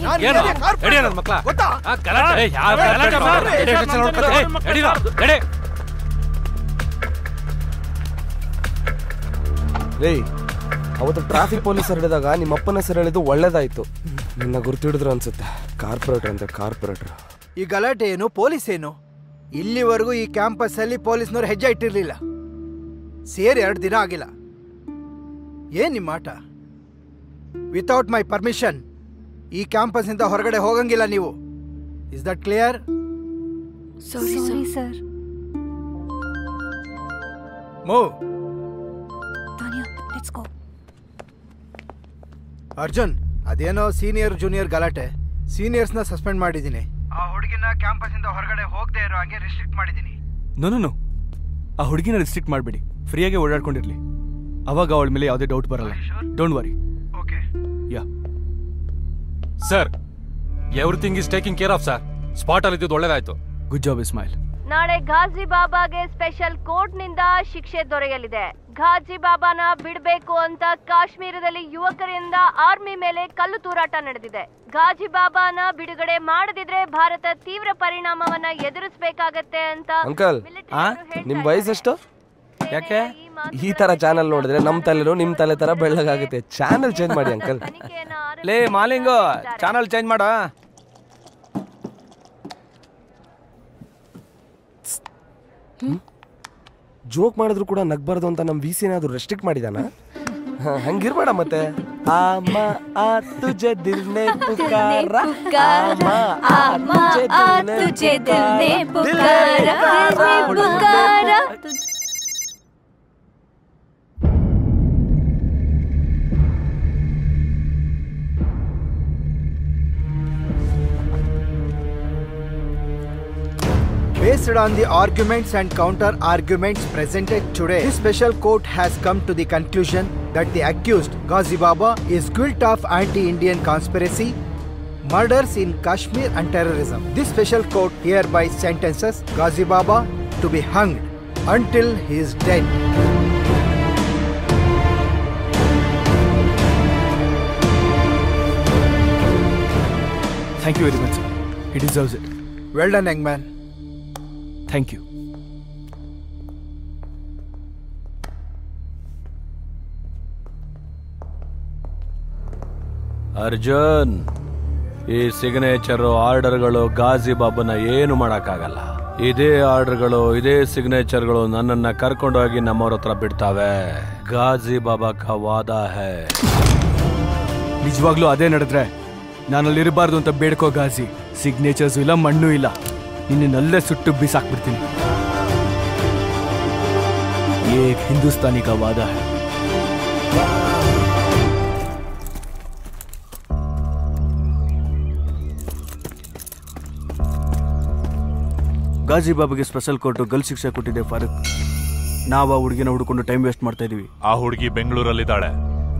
ನಾನ್ ಏನು area corporate. ಎಡಿ ನನ್ನ ಮಕ್ಳ ಗೊತ್ತಾ? ಆ, ಗಲಾಟೆ ಏ, ಯಾವ ಗಲಾಟೆ ಮಾಡ್ಬೇಡ. ಎಡಿ, ಎಡಿ, ನೋಡ್ಕೊತ. ಏ, ಎಡಿರೋ, ಎಡಿ. ರೇ ಅವತ್ತು ಟ್ರಾಫಿಕ್ ಪೊಲೀಸರು ಹಿಡಿದಾಗ ನಿಮ್ಮ ಅಪ್ಪನ ಹೆಸರು ಹೇಳಿದ್ದು ಒಳ್ಳೇದಾಯ್ತು ನಿನ್ನ ಗುರ್ತಿಡಿದ್ರು ಅನ್ಸುತ್ತೆ ಕಾರ್ಪೊರೇಟರ್ ಅಂತ ಕಾರ್ಪೊರೇಟರ್ ಈ ಗಲಾಟೆ ಏನು ಪೊಲೀಸ್ ಏನು ಇಲ್ಲಿವರೆಗೂ ಈ ಕ್ಯಾಂಪಸ್ ಅಲ್ಲಿ ಪೊಲೀಸ್ನವ್ರು ಹೆಜ್ಜೆ ಇಟ್ಟಿರ್ಲಿಲ್ಲ ಸೇರಿ ಎರಡು ದಿನ ಆಗಿಲ್ಲ ಏನ್ ನಿಮ್ಮ ಆಟ ವಿತೌಟ್ ಮೈ ಪರ್ಮಿಷನ್ ಈ ಕ್ಯಾಂಪಸ್ ಇಂದ ಹೊರಗಡೆ ಹೋಗಂಗಿಲ್ಲ ನೀವು is that clear sorry sir move Tania let's go Arjun ಅದೇನೋ ಸೀನಿಯರ್ ಜೂನಿಯರ್ ಗಲಾಟೆ ಸೀನಿಯರ್ಸ್ ನ ಸಸ್ಪೆಂಡ್ ಮಾಡಿದ್ದೀನಿ ಆ ಹುಡುಗಿನ ಕ್ಯಾಂಪಸ್ ಇಂದ ಹೊರಗಡೆ ಹೋಗದೆ ಇರೋ ಹಾಗೆ ರಿಸ್ಟ್ರಿಕ್ಟ್ ಮಾಡಿದ್ದೀನಿ ನೋ ನೋ ಆ ಹುಡುಗಿನ ರಿಸ್ಟ್ರಿಕ್ಟ್ ಮಾಡಬೇಡಿ ಫ್ರೀಯಾಗಿ ಓಡಾಡ್ಕೊಂಡಿರ್ಲಿ ಅವಾಗ ಅವಳ ಮೇಲೆ ಯಾವುದೇ ಡೌಟ್ ಬರಲ್ಲ don't worry okay yeah sir everything is taking care of sir spot ಅಲ್ಲಿ ಇದ್ದಿದ್ದು ಒಳ್ಳೇದಾಯ್ತು ಗುಡ್ ಜಾಬ್ ಇಸ್ಮಾಯಿಲ್ ನಾಳೆ ಘಾಜಿ ಬಾಬಾಗೆ ಸ್ಪೆಷಲ್ ಕೋರ್ಟ್ ನಿಂದ ಶಿಕ್ಷೆ ದೊರೆಯಲಿದೆ ಘಾಜಿ ಬಾಬಾನ ಬಿಡಬೇಕು ಅಂತ ಕಾಶ್ಮೀರದಲ್ಲಿ ಯುವಕರಿಂದ ಆರ್ಮಿ ಮೇಲೆ ಕಲ್ಲು ತೂರಾಟ ನಡೆದಿದೆ ಘಾಜಿ ಬಾಬಾನ ಬಿಡುಗಡೆ ಮಾಡದಿದ್ರೆ ಭಾರತ ತೀವ್ರ ಪರಿಣಾಮವನ್ನ ಎದುರಿಸಬೇಕಾಗತ್ತೆ ಅಂತ ಅಂಕಲ್ ನಿಮ್ ವಯಸ್ಸೆಷ್ಟು ಯಾಕೆ ಈ ತರ ಚಾನಲ್ ನೋಡಿದ್ರೆ ನಮ್ ತಲೆನೂ ನಿಮ್ ತಲೆ ತರ ಬೆಳ್ಳಗಾಗುತ್ತೆ ಚಾನಲ್ ಚೇಂಜ್ ಮಾಡಿ ಅಂಕಲ್ ಲೇ ಮಾಲಿಂಗು ಚಾನಲ್ ಚೇಂಜ್ ಮಾಡ ಜೋಕ್ ಮಾಡಿದ್ರು ಕೂಡ ನಗ್ಬಾರ್ದು ಅಂತ ನಮ್ ವಿ ಸಿ ಏನಾದ್ರು ರೆಸ್ಟ್ರಿಕ್ಟ್ ಮಾಡಿದಾನ ಹ, ಹಂಗಿರ್ಬೇಡ ಮತ್ತೆ ಆಮ ಆ ತುಜೆ ದಿಲ್ ನೆ ಪುಕಾರ ಆಮ ಆ ತುಜೆ ದಿಲ್ ನೆ ಪುಕಾರ ದಿಲ್ ನೆ ಪುಕಾರ Based on the arguments and counter arguments presented today, this special court has come to the conclusion that the accused Ghazi Baba is guilty of anti-Indian conspiracy, murders in Kashmir and terrorism. This special court hereby sentences Ghazi Baba to be hanged until he is dead. Thank you very much it deserves it Well done, young man. Thank you Arjun ಈ signature ಆರ್ಡರ್ಗಳು Ghazi ಬಾಬನ ಏನು ಮಾಡಕ್ಕಾಗಲ್ಲ ಇದೇ ಆರ್ಡರ್ಗಳು ಇದೇ ಸಿಗ್ನೇಚರ್ಗಳು ನನ್ನನ್ನ ಕರ್ಕೊಂಡೋಗಿ ನಮ್ಮವ್ರ ಹತ್ರ ಬಿಡ್ತಾವೆ ಗಾಜಿ ಬಾಬಾ ಕಾ ವಾದ ಹೈ ನಿಜವಾಗ್ಲೂ ಅದೇ ನಡೆದ್ರೆ ನಾನಲ್ಲಿ ಇರಬಾರ್ದು ಅಂತ ಬೇಡ್ಕೋ ಗಾಜಿ ಸಿಗ್ನೇಚರ್ಸ್ ಇಲ್ಲ ಮಣ್ಣು ಇಲ್ಲ ನಿನ್ನಲ್ಲೇ ಸುಟ್ಟು ಬಿಸಾಕ್ಬಿಡ್ತೀನಿ ಏಕ್ ಹಿಂದೂಸ್ತಾನಿ ಕಾ ವಾದ ಹೈ ಗಾಜಿ ಬಾಬಾಗೆ ಸ್ಪೆಷಲ್ ಕೋರ್ಟು ಗಲ್ ಶಿಕ್ಷೆ ಕೊಟ್ಟಿದೆ ಫಾರೂಕ್ ನಾವು ಆ ಹುಡುಗಿನ ಹುಡ್ಕೊಂಡು ಟೈಮ್ ವೇಸ್ಟ್ ಮಾಡ್ತಾ ಇದೀವಿ ಆ ಹುಡುಗಿ ಬೆಂಗಳೂರಲ್ಲಿದ್ದಾಳೆ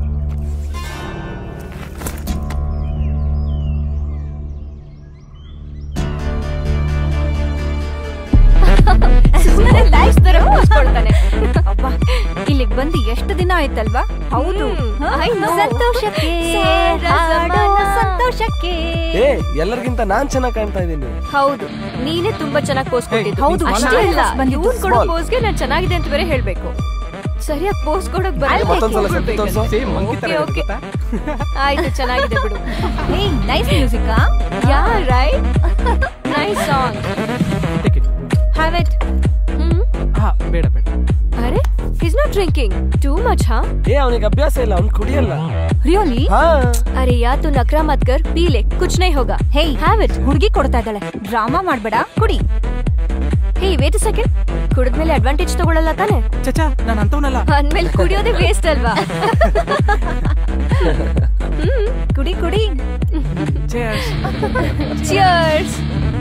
ಸುಮ್ಮನೆ ಲೈಫ್ ತರ ಮುಗಿಸ್ಕೊಳ್ತಾನೆ ಅಬ್ಬ ಇಲ್ಲಿಗೆ ಬಂದು ಎಷ್ಟು ದಿನ ಆಯ್ತಲ್ವಾ ಹೌದು ಸಂತೋಷಕ್ಕೆ ಹಾಡೋ ಸಂತೋಷಕ್ಕೆ ಏ ಎಲ್ಲರಿಗಿಂತ ನಾನ್ ಚೆನ್ನಾಗಿ ಕಾಣ್ತಾ ಇದ್ದೀನಿ ಹೌದು ನೀನೇ ತುಂಬಾ ಚೆನ್ನಾಗಿ ಪೋಸ್ ಕೊಟ್ಟಿದ್ದು ಹೌದು, ಅಷ್ಟೇ one ಅಲ್ಲ hour ಬಂದಿದ್ದು ಇವ್ನ್ ಕೊಡೋ small. ಪೋಸ್ಗೆ ನಾನು ಚೆನ್ನಾಗಿದೆ ಅಂತ ಬೇರೆ ಹೇಳ್ಬೇಕು ಸರಿಯಾಗಿ ಪೋಸ್ ಕೊಡೋಕ್ ಬರಲ್ಲ ಮತ್ತೊಂದ್ಸಲ ಸೆಟ್ ತೋರ್ಸು. Okay, okay. ಆಯ್ತು ಚೆನ್ನಾಗಿದೆ ಬಿಡು hey nice music yeah right nice song have it ಬೇಡ ಬೇಡ ಅರೆ is not drinking too much ಹಾ ಏ ಅವನಿಗೆ ಅಭ್ಯಾಸ ಇಲ್ಲ ಅವ್ನು ಕುಡಿಯಲ್ಲ ರಿಯಲಿ ಹಾ ಅರೆ ಯಾ ತು ನಕ್ರಾ ಮತ್ ಕರ್ ಪೀ ले कुछ नहीं होगा ಹೇ ಹ್ಯಾವ್ ಇಟ್ ಹುಡುಗಿ ಕೊಡ್ತಾ ಇದ್ದಾಳೆ ಡ್ರಾಮಾ ಮಾಡ್ಬೇಡ ಕುಡಿ ಹೇ ವೇಟ್ ಅ ಸೆಕೆಂಡ್ ಕುಡಿದ್ಮೇಲೆ ಅಡ್ವಾಂಟೇಜ್ ತಗೊಳಲ್ಲ ತಾನೆ ಚಚಾ ನಾನು ಅಂತವನಲ್ಲ ಅಂದ್ಮೇಲೆ ಕುಡಿಯೋದೇ ವೇಸ್ಟ್ ಅಲ್ವಾ ಹ್ಮ್ ಕುಡಿ ಕುಡಿ ಚಿಯರ್ಸ್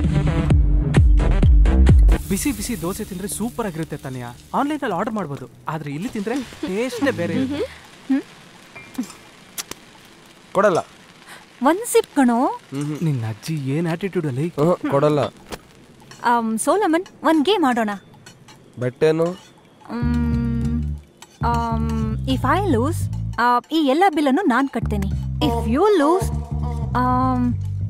ಬಿಸಿ ಬಿಸಿ ದೋಸೆ ತಿಂದ್ರೆ ಸೂಪರ್ ಆಗಿರುತ್ತೆ ತಾನೆಯ ಆನ್ಲೈನ್ ಅಲ್ಲಿ ಆರ್ಡರ್ ಮಾಡ್ಬೋದು ಆದ್ರೆ ಇಲ್ಲಿ ತಿಂದ್ರೆ ಟೇಸ್ಟೇ ಬೇರೆ ಇರುತ್ತೆ. ಕೊಡಲ್ಲ ಒಂದ್ ಸಿಪ್ ಕಣೋ ನಿನ್ನ ಅಜ್ಜಿ ಏನ್ ಆಟಿಟ್ಯೂಡ್ ಅಲ್ಲಿ ಹ್ಮ್, ಕೊಡಲ್ಲ ಆಮ್, ಸೋಲಮನ್ ಒಂದ್ ಗೇಮ್ ಆಡೋಣ ಬಟ್ಟೇನು ಇಫ್ ಐ ಲೂಸ್ ಈ ಎಲ್ಲ ಬಿಲ್ಲನ್ನು ನಾನ್ ಕಟ್ತೇನೆ if you lose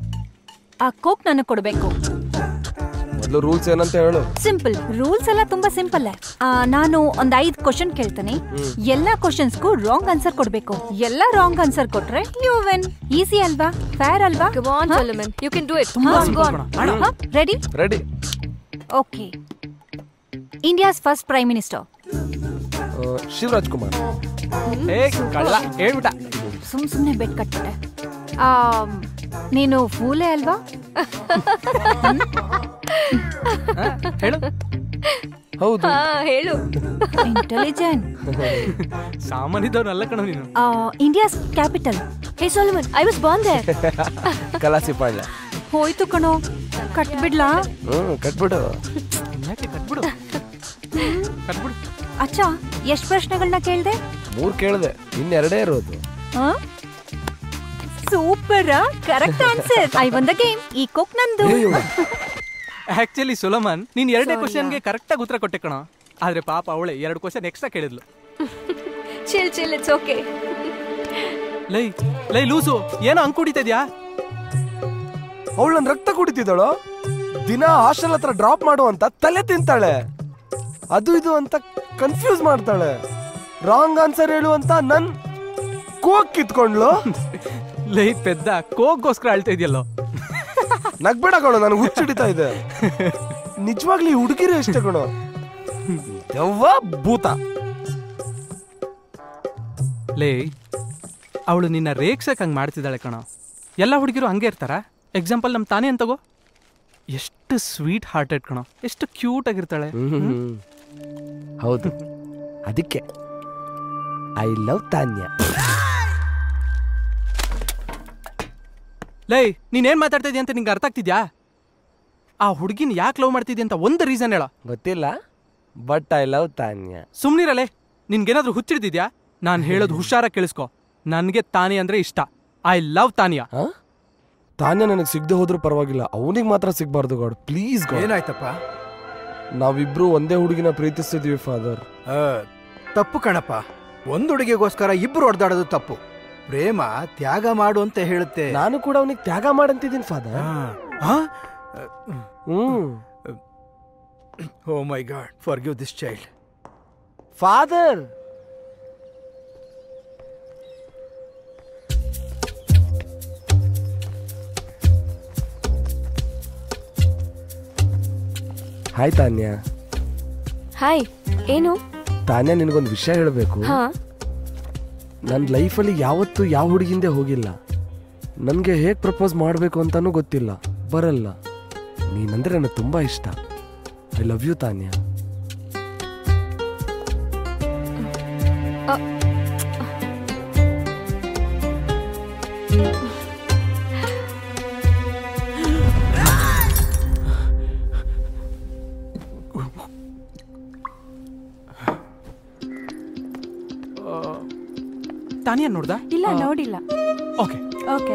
a coke ನನಗೆ ಕೊಡ್ಬೇಕು ಮೊದಲು ರೂಲ್ಸ್ ಏನಂತ ಹೇಳು ಸಿಂಪಲ್ ರೂಲ್ಸ್ ಎಲ್ಲ ತುಂಬಾ ಸಿಂಪಲ್ ನಾನು ಒಂದ್ ಐದ್ ಕ್ವಶನ್ ಕೇಳ್ತೇನೆ ಎಲ್ಲಾ ಕ್ವಶನ್ಸ್ಗೂ ರಾಂಗ್ ಆನ್ಸರ್ ಕೊಡ್ಬೇಕು ಎಲ್ಲ ರಾಂಗ್ ಆನ್ಸರ್ ಕೊಟ್ರೆ ಯು ವೆನ್ ಈಸಿ ಅಲ್ವಾ ಫೇರ್ ಅಲ್ವಾ Come on, Solomon. You can do it. ತುಂಬಾ Go on, go on. Ready ready okay India's first prime minister Shivraj Kumar ಏ ಕಳ್ಳ ಹೇಳ್ಬಿಟ್ಟ ಸುಮ್ ಸುಮ್ನೆ ಬೆಟ್ ಕಟ್ಬಿಟ್ಟೆ ಆಮ್, ನೀನು ಫೂಲೆ ಅಲ್ವಾ ಹೇಳು ಹೌದು ಹಾ ಹೇಳು ಇಂಟೆಲಿಜೆಂಟ್ ಸಾಮಾನ್ಯದವ್ರಲ್ಲ ಕಣ ನೀನು India's capital hey Solomon I was born there Kalasipalya ಹೋಯ್ತು ಕಣೋ ಕಟ್ಬಿಡ್ಲಾ ಹ್ಮ್ ಕಟ್ಬಿಡು ಯಾಕೆ ಕಟ್ಬಿಡು ಕಟ್ಬಿಡು ಅಚ್ಚ ಎಷ್ಟ್ ಪ್ರಶ್ನೆಗಳನ್ನ ಕೇಳ್ದೆ ಮೂರ್ ಕೇಳ್ದೆ ಇನ್ನೆರಡೇ ಇರೋದು ಸೂಪರ್ ಕರೆಕ್ಟ್ ಆನ್ಸರ್ ಐ ಬಂದ ಗೇಮ್ ಈ ಕೋಕ್ ನಂದು ಆಕ್ಚುಲಿ ಸುಲಮನ್ ನೀನ್ ಎರಡೇ ಕ್ವಶನ್ಗೆ ಕರೆಕ್ಟ್ ಆಗಿ ಉತ್ತರ ಕೊಟ್ಟೆ ಕಣ ಆದ್ರೆ ಪಾಪ ಅವಳೆ ಎರಡು ಕ್ವಶನ್ ಎಕ್ಸ್ಟ್ರಾ ಕೇಳಿದ್ಲು ಚಿಲ್ ಚಿಲ್ ಇಟ್ಸ್ ಓಕೆ ಲೈ ಲೈ ಲೂಸು ಏನೋ ಅಂಕ್ ಕುಡಿತಾ ಇದ್ಯಾ ಅವಳು ನನ್ ರಕ್ತ ಕುಡಿತಿದ್ದಾಳು ದಿನ ಹಾಸ್ಟೆಲ್ ಹತ್ರ ಡ್ರಾಪ್ ಮಾಡು ಅಂತ ತಲೆ ತಿಂತಾಳೆ ಅದು ಇದು ಅಂತ ಕನ್ಫ್ಯೂಸ್ ಮಾಡ್ತಾಳೆ ರಾಂಗ್ ಆನ್ಸರ್ ಹೇಳು ಅಂತ ನನ್ ಕೋಕ್ ಕಿತ್ಕೊಂಡ್ಲು ಲೈ ಪೆದ್ದ ಕೋಕ್ಗೋಸ್ಕರ ಅಳ್ತಾ ಇದೆಯಲ್ಲೋ ನಗ್ಬೇಡ ಕಣೋ ನನಗೆ ಹುಚ್ಚಿಡಿತಾ ಇದೆ ನಿಜವಾಗ್ಲಿ ಹುಡುಗಿರೇ ಇಷ್ಟ ಕಣೋ ದೆವ್ವ ಭೂತ ಲೇ ಅವಳು ನಿನ್ನ ರೇಗ್ಸಕ್ ಹಂಗ್ ಮಾಡ್ತಿದ್ದಾಳೆ ಕಣ ಎಲ್ಲ ಹುಡುಗಿರು ಹಂಗೆ ಇರ್ತಾರ ಎಕ್ಸಾಂಪಲ್ ನಮ್ ತಾನೇ ಅಂತಗೋ ಎಷ್ಟು ಸ್ವೀಟ್ ಹಾರ್ಟೆಡ್ ಕಣ ಎಷ್ಟು ಕ್ಯೂಟ್ ಆಗಿರ್ತಾಳೆ ಹೌದು ಅದಕ್ಕೆ ಐ ಲವ್ ತಾನ್ಯ ಲೈ ನೀನೇನ್ ಮಾತಾಡ್ತಾ ಇದೀಯ ಅಂತ ನಿಂಗೆ ಅರ್ಥ ಆಗ್ತಿದ್ಯಾ ಆ ಹುಡುಗಿನ ಯಾಕೆ ಲವ್ ಮಾಡ್ತಿದ್ಯ ಅಂತ ಒಂದು ರೀಸನ್ ಹೇಳ ಗೊತ್ತಿಲ್ಲ ಬಟ್ ಐ ಲವ್ ತಾನ್ಯ ಸುಮ್ನಿರಲೇ ನಿನ್ಗೇನಾದ್ರೂ ಹುಚ್ಚಿಡ್ತಿದ್ಯಾ ನಾನು ಹೇಳೋದು ಹುಷಾರ ಕೇಳಿಸ್ಕೊ ನನಗೆ ತಾನೇ ಅಂದ್ರೆ ಇಷ್ಟ ಐ ಲವ್ ತಾನಿಯಾ ಆ? ತಾನ್ಯ ನನಗೆ ಸಿಗದೆ ಹೋದ್ರೂ ಪರವಾಗಿಲ್ಲ ಅವನಿಗೆ ಮಾತ್ರ ಸಿಗ್ಬಾರ್ದು ಗಾಡ್ ಪ್ಲೀಸ್ ಗಾಡ್ ಏನಾಯ್ತಪ್ಪ ನಾವಿಬ್ರು ಒಂದೇ ಹುಡುಗಿನ ಪ್ರೀತಿಸ್ತಿದ್ವಿ ಫಾದರ್ ಆ, ತಪ್ಪು ಕಣಪ್ಪ ಒಂದು ಹುಡುಗಿಗೋಸ್ಕರ ಇಬ್ರು ಹೊಡೆದಾಡೋದು ತಪ್ಪು ಪ್ರೇಮ ತ್ಯಾಗ ಮಾಡು ಅಂತ ಹೇಳುತ್ತೆ ನಾನು ಕೂಡ ಅವನಿಗೆ ತ್ಯಾಗ ಮಾಡಂತಿದ್ದೀನಿ ಫಾದರ್ ಆ? Hmm oh my god forgive this child father hi Tanya hi ಏನು ತಾನ್ಯ ನಿನಗೊಂದು ವಿಷಯ ಹೇಳಬೇಕು ಹಾ ನನ್ನ ಲೈಫಲ್ಲಿ ಯಾವತ್ತೂ ಯಾವ ಹುಡುಗಿಂದೆ ಹೋಗಿಲ್ಲ ನನಗೆ ಹೇಗೆ ಪ್ರಪೋಸ್ ಮಾಡಬೇಕು ಅಂತಾನೂ ಗೊತ್ತಿಲ್ಲ ಬರಲ್ಲ ನೀನಂದ್ರೆ ನನಗೆ ತುಂಬ ಇಷ್ಟ I love you Tanya Tania ನೋಡ್ದ ಇಲ್ಲ ನೋಡಿಲ್ಲ ಓಕೆ ಓಕೆ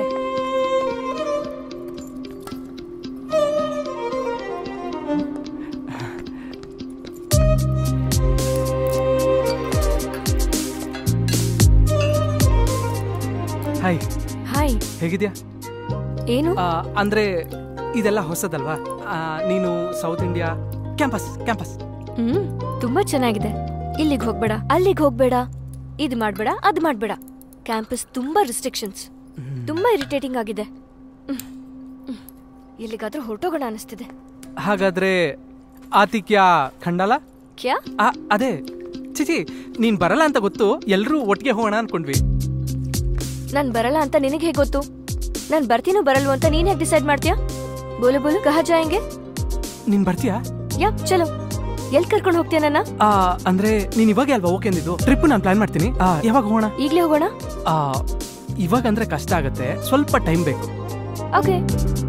ಹಾಯ್ ಹಾಯ್ ಹೇಗಿದ್ಯಾ ಏನು ಆ, ಅಂದ್ರೆ ಇದೆಲ್ಲ ಹೊಸದಲ್ವಾ ಆ, ನೀನು south India campus campus hmm ತುಂಬಾ ಚೆನ್ನಾಗಿದೆ ಇಲ್ಲಿಗೆ ಹೋಗ್ಬೇಡ ಅಲ್ಲಿಗೆ ಹೋಗ್ಬೇಡ ಇದು ಮಾಡ್ಬೇಡ ಅದು ಮಾಡ್ಬೇಡ ಕ್ಯಾಂಪಸ್ ತುಂಬಾ ರಿಸ್ಟ್ರಿಕ್ಷನ್ಸ್ ತುಂಬಾ ಇರಿಟೇಟಿಂಗ್ ಆಗಿದೆ ಹ್ಮ್. ಹ್ಮ್. ಎಲ್ಲಿಗಾದ್ರೂ ಹೊರಟೋಗೋಣ ಅನಿಸ್ತಿದೆ ಹಾಗಾದ್ರೆ ಆತಿಕ್ಯ ಖಂಡಾಲ ಕ್ಯಾ ಆ, ಅದೇ ಚಿಚಿ ನೀನ್ ಬರಲ್ಲ ಅಂತ ಗೊತ್ತು ಎಲ್ರೂ ಒಟ್ಟಿಗೆ ಹೋಗೋಣ ಅನ್ಕೊಂಡ್ವಿ ನಾನ್ ಬರಲ್ಲ ಅಂತ ನಿನಗೆ ಹೇಗೆ ಗೊತ್ತು ನಾನ್ ಬರ್ತೀನೋ ಬರಲ್ವೋ ಅಂತ ನೀನ್ ಹೇಗೆ ಡಿಸೈಡ್ ಮಾಡ್ತೀಯಾ ಬೋಲು ಬೋಲು ಕಹ ಜಾಯಂಗೆ ನೀನ್ ಬರ್ತೀಯಾ ಯಾ ಚಲೋ ಎಲ್ ಕರ್ಕೊಂಡು ಹೋಗ್ತೀಯ ನನ್ನ ಆ, ಅಂದ್ರೆ ನೀನ್ ಇವಾಗ ಅಲ್ವಾ ಓಕೆ ಅಂದಿದ್ದು ಟ್ರಿಪ್ ನಾನು ಪ್ಲಾನ್ ಮಾಡ್ತೀನಿ ಆ, ಯಾವಾಗ ಹೋಗೋಣ ಈಗ್ಲೇ ಹೋಗೋಣ ಆ, ಇವಾಗ ಅಂದ್ರೆ ಕಷ್ಟ ಆಗತ್ತೆ ಸ್ವಲ್ಪ ಟೈಮ್ ಬೇಕು ಓಕೆ